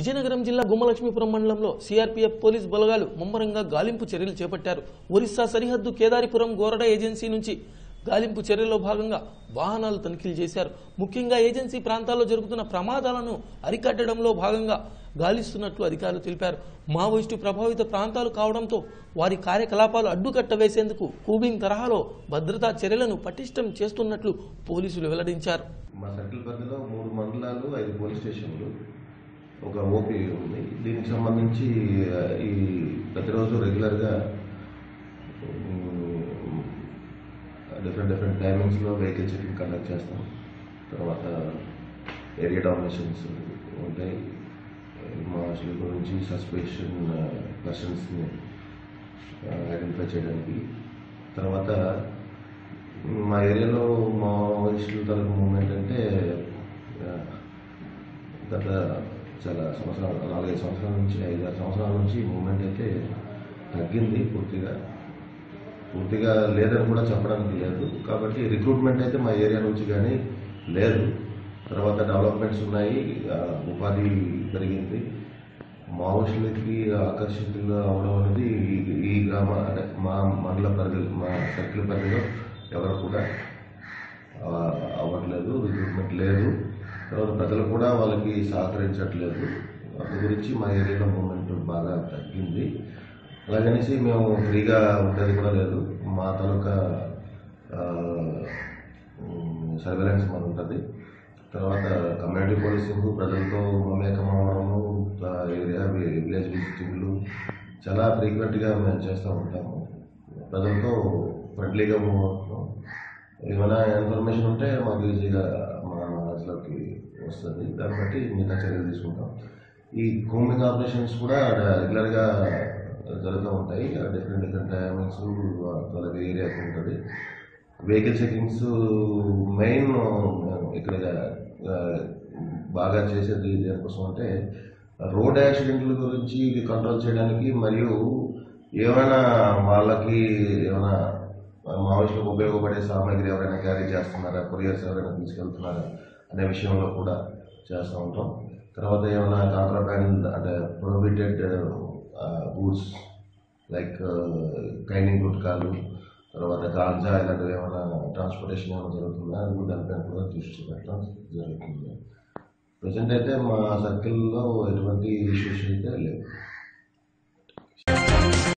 విజయనగరం జిల్లా గుమ్మలక్ష్మీపురం మండలంలో CRPF police బలగాలు ముమ్మరంగా గాలింపు చర్యలు చేపట్టారు ఒరిస్సా సరిహద్దు కేదారిపురం గోరడ ఏజెన్సీ నుంచి గాలింపు చర్యల్లో భాగంగా వాహనాలు తనిఖీలు చేశారు ముఖ్యంగా ఏజెన్సీ ప్రాంతాల్లో జరుగుతున్న ప్రమాదాలను అరికట్టడంలో భాగంగా గాలిస్తున్నట్లు అధికారులు తెలిపారు మావోయిస్టు ప్రభావిత ప్రాంతాలు కావడంతో వారి కార్యకలాపాలు అడ్డుకట్ట వేసేందుకు కూబింగ్ తరహాలో భద్రతా చర్యలను పటిష్టం చేస్తున్నట్లు పోలీసులు వెల్లడించారు మా సర్కిల్ పరిధిలో మూడు మండలాలు ఐదు పోలీస్ స్టేషన్లు ఒక ఓపీ ఉంది దీనికి సంబంధించి ఆ, ఈ ప్రతిరోజు రెగ్యులర్గా డిఫరెంట్ డిఫరెంట్ టైమింగ్స్లో వెహికల్ చెకింగ్ కండక్ట్ చేస్తాం తర్వాత ఏరియా డామినేషన్స్ ఉంటాయి మా అసలు గురించి సస్పెషన్ పర్సన్స్ని ఐడెంటిఫై చేయడానికి తర్వాత మా ఏరియాలో మా వయసుల తరపు మూమెంట్ అంటే ఆ, గత చాలా సంవత్సరాలు నాలుగైదు సంవత్సరాల నుంచి ఐదారు సంవత్సరాల నుంచి మూమెంట్ అయితే తగ్గింది పూర్తిగా పూర్తిగా లేదని కూడా చెప్పడానికి లేదు కాబట్టి రిక్రూట్మెంట్ అయితే మా ఏరియా నుంచి కానీ లేదు తర్వాత డెవలప్మెంట్స్ ఉన్నాయి ఆ, ఉపాధి పెరిగింది మావోయిస్టులకి ఆకర్షితులు అవడం అనేది ఈ- ఈ గ్రామ అంటే మా మండల పరిధి మా సర్కిల్ పరిధిలో ఎవరు కూడా ఆ, అవ్వట్లేదు రిక్రూట్మెంట్ లేదు తర్వాత ప్రజలు కూడా వాళ్ళకి సహకరించట్లేదు వాటి గురించి మా ఏరియాలో మూమెంట్ బాగా తగ్గింది అలాగనేసి మేము ఫ్రీగా ఉండేది కూడా లేదు మా తాలూకా సర్వేలెన్స్ మన ఉంటుంది తర్వాత కమ్యూనిటీ పోలీసింగ్ ప్రజలతో మమేకం అవడము ఆ, ఏరియా వి- విలేజ్ విజిటింగ్లు చాలా ఫ్రీక్వెంట్గా మేము చేస్తూ ఉంటాము ప్రజలతో ఫ్రెండ్లీగా మూవ్ అవుతున్నాం ఏమైనా ఇన్ఫర్మేషన్ ఉంటే మాకు ఈజీగా మా నాలెడ్జ్లోకి వస్తుంది దాన్ని బట్టి మిగతా చర్యలు తీసుకుంటాం ఈ కూమింగ్ ఆపరేషన్స్ కూడా రెగ్యులర్గా జరుగుతూ ఉంటాయి డిఫరెంట్ డిఫరెంట్ టైమింగ్స్ వాళ్ళకి ఏరియాకి ఉంటుంది వెహికల్ చెకింగ్స్ మెయిన్ ఇక్కడ ఆ, బాగా చేసేది దేనికోసం అంటే రోడ్ యాక్సిడెంట్ల గురించి కంట్రోల్ చేయడానికి మరియు ఏమైనా వాళ్ళకి ఏమైనా మావోయిస్టులకు ఉపయోగపడే సామాగ్రి ఎవరైనా క్యారీ చేస్తున్నారా కొరియర్స్ ఎవరైనా తీసుకెళ్తున్నారా అనే విషయంలో కూడా చేస్తూ ఉంటాం తర్వాత ఏమైనా కాంట్రాబ్యాండ్ అంటే ప్రొహిబిటెడ్ గూడ్స్ లైక్ కైనింగ్ గుట్కాలు తర్వాత గాంజా ఇలాంటివి ఏమైనా ట్రాన్స్పోర్టేషన్ ఏమైనా జరుగుతుందా అది కూడా దానిపైన కూడా దృష్టి పెట్టడం జరుగుతుంది ప్రజెంట్ అయితే మా సర్కిల్లో ఎటువంటి ఇష్యూస్ అయితే లేవు